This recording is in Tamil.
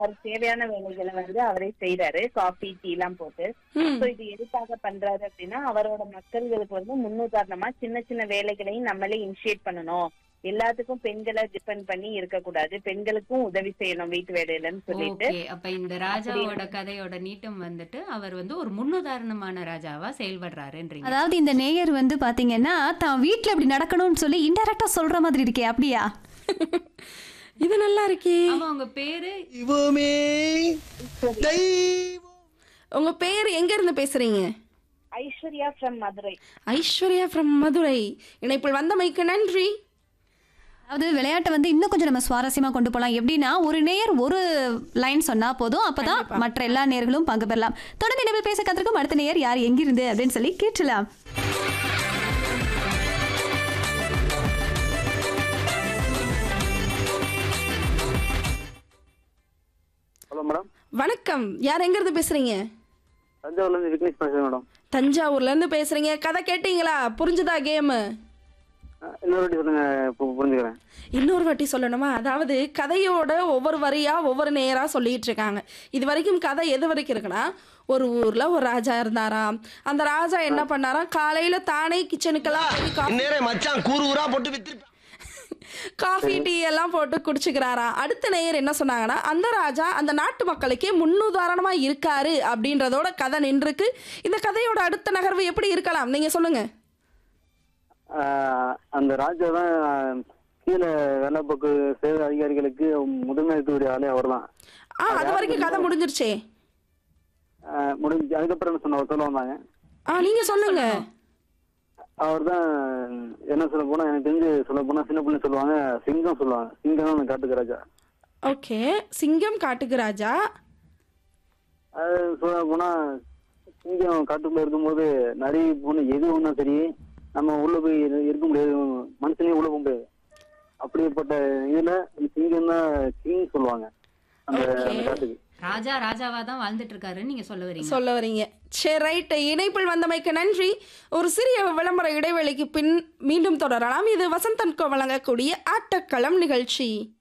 அவருக்கு தேவையான வேலைகளை வந்து அவரே செய்யறாரு காஃபி டீ எல்லாம் போட்டு ம். சோ இது எதுக்காக பண்றாரு அப்படின்னா அவரோட மக்கள்களுக்கு வந்து முன்னுதாரணமா சின்ன சின்ன வேலைகளையும் நம்மளே இனிஷியேட் பண்ணணும் எல்லாத்துக்கும் பெண்களை டிபெண்ட் பண்ணி இருக்கக்கூடாது பெண்களுக்கும் உதவி செய்யணும் வீட்டு வேலையிலன்னு சொல்லிட்டு ஓகே அப்ப இந்த ராஜாவோட கதையோட நீட்டம் வந்துட்டு அவர் வந்து ஒரு முன்னுதாரணமான ராஜாவா செயல்படுறாருன்றீங்க அதாவது இந்த நேயர் வந்து பாத்தீங்கன்னா தான் வீட்ல இப்படி நடக்கணும்னு சொல்லி இன்டெரக்டா சொல்ற மாதிரி இருக்கே அப்படியா இது நல்லா இருக்கே ஆமா உங்க பேரு இவமே தெய்வம் உங்க பேர் எங்க இருந்து பேசுறீங்க ஐஸ்வர்யா ஃப்ரம் மதுரை ஐஸ்வர்யா ஃப்ரம் மதுரை இணைப்பில் வந்தமைக்கு நன்றி அதாவது விளையாட்டை வந்து இன்னும் கொஞ்சம் நம்ம சுவாரஸ்யமா கொண்டு போகலாம் எப்படின்னா ஒரு நேயர் ஒரு லைன் சொன்னா போதும் அப்பதான் மற்ற எல்லா நேயர்களும் பங்கு பெறலாம் தொடர்ந்து இணைப்பில் பேச கத்திருக்கும் அடுத்த நேயர் யார் எங்கிருந்து அப்படின்னு சொல்லி கேட்கலாம் ஹலோ மேடம் வணக்கம் யார் எங்க இருந்து பேசுறீங்க தஞ்சாவூர்ல இருந்து விக்னேஷ் பேசுறேன் மேடம் தஞ்சாவூர்ல இருந்து பேசுறீங்க கதை கேட்டீங்களா புரிஞ்சுதா கேம் அஹ் இன்னொரு வாட்டி சொல்லுங்க பு- புரிஞ்சுக்கிறேன் இன்னொரு வாட்டி சொல்லணுமா அதாவது கதையோட ஒவ்வொரு வரியா ஒவ்வொரு நேரா சொல்லிட்டு இருக்காங்க இது வரைக்கும் கதை எது வரைக்கும் இருக்குன்னா ஒரு ஊர்ல ஒரு ராஜா இருந்தாராம் அந்த ராஜா என்ன பண்ணாராம் காலையில தானே கிச்சனுக்கெல்லாம் போய் கா- இந்நேரம் மச்சான் கூறு ஊரா போட்டு வித்து காஃபி டீ எல்லாம் போட்டு குடிச்சுக்கிறாராம் அடுத்த நேயர் என்ன சொன்னாங்கன்னா அந்த ராஜா அந்த நாட்டு மக்களுக்கே முன்னுதாரணமா இருக்காரு அப்படின்றதோட கதை நின்றுருக்கு இந்த கதையோட அடுத்த நகர்வு எப்படி இருக்கலாம் நீங்க சொல்லுங்க அஹ் அந்த ராஜா தான் கீழே வேலை பார்க்க சேவை அதிகாரிகளுக்கு முதன்மை இருக்கக்கூடிய ஆளே அவர் தான் ஆ அது வரைக்கும் கதை முடிஞ்சிருச்சே முடிஞ்சு அதுக்கப்புறம் என்ன சொன்ன சொல்ல வந்தாங்க ஆ நீங்க சொல்லுங்க அவர் தான் என்ன சொல்ல போனா எனக்கு தெரிஞ்சு சொல்ல போனா சின்ன பிள்ளை சொல்லுவாங்க சிங்கம் சொல்லுவாங்க சிங்கம் தான் அந்த காட்டுக்கு ராஜா ஓகே சிங்கம் காட்டுக்கு ராஜா அது சொல்ல போனா சிங்கம் காட்டுக்குள்ள இருக்கும்போது நிறைய பொண்ணு எது ஒன்றும் சரி நம்ம உள்ள போய் இரு- இருக்க முடியாது மனுஷனே உள்ள போக முடியாது அப்படிப்பட்ட இதுல இந்த சிங்கம் தான் கிங் சொல்லுவாங்க அந்த அந்த காட்டுக்கு ராஜா ராஜாவா தான் வாழ்ந்துட்டு இருக்காருன்னு நீங்க சொல்ல வரீங்க சொல்ல வரீங்க சரி ரைட் இணைப்பில் வந்தமைக்கு நன்றி ஒரு சிறிய விளம்பர இடைவெளிக்கு பின் மீண்டும் தொடரலாம் இது வசந்தன்கோ வழங்கக்கூடிய ஆட்டக்களம் நிகழ்ச்சி